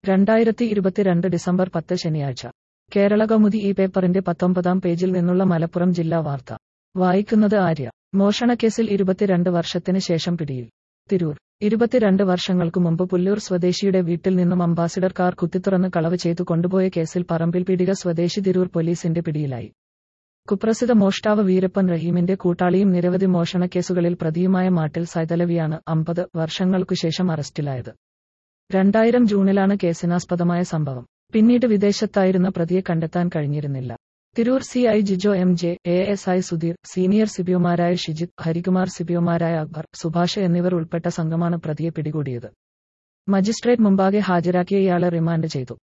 രണ്ടായിരത്തി ഇരുപത്തിരണ്ട് ഡിസംബർ പത്ത് ശനിയാഴ്ച കേരള കൗമുദി ഈ പേപ്പറിന്റെ പത്തൊമ്പതാം പേജിൽ നിന്നുള്ള മലപ്പുറം ജില്ലാ വാർത്ത വായിക്കുന്നത് ആര്യ മോഷണക്കേസിൽ ഇരുപത്തിരണ്ട് വർഷത്തിന് ശേഷം പിടിയിൽ തിരൂർ ഇരുപത്തിരണ്ട് വർഷങ്ങൾക്കു മുമ്പ് പുല്ലൂർ സ്വദേശിയുടെ വീട്ടിൽ നിന്നും അംബാസിഡർ കാർ കുത്തിത്തുറന്ന് കളവ് ചെയ്തു കൊണ്ടുപോയ കേസിൽ പറമ്പിൽ പീടിക സ്വദേശി തിരൂർ പോലീസിന്റെ പിടിയിലായി കുപ്രസിദ്ധ മോഷ്ടാവ് വീരപ്പൻ റഹീമിന്റെ കൂട്ടാളിയും നിരവധി മോഷണക്കേസുകളിൽ പ്രതിയുമായ മാട്ടിൽ സൈതലവിയാണ് അമ്പത് വർഷങ്ങൾക്കുശേഷം അറസ്റ്റിലായത് രണ്ടായിരം ജൂണിലാണ് കേസിനാസ്പദമായ സംഭവം പിന്നീട് വിദേശത്തായിരുന്ന പ്രതിയെ കണ്ടെത്താൻ കഴിഞ്ഞിരുന്നില്ല Tirur C I Jijo M J A S I Sudheer senior സിബിഒമാരായ Shijith Harikumar സിബിഒമാരായ Akbar Subhash എന്നിവർ ഉൾപ്പെട്ട സംഘമാണ് പ്രതിയെ പിടികൂടിയത് മജിസ്ട്രേറ്റ് മുമ്പാകെ ഹാജരാക്കിയ ഇയാളെ റിമാൻഡ് ചെയ്തു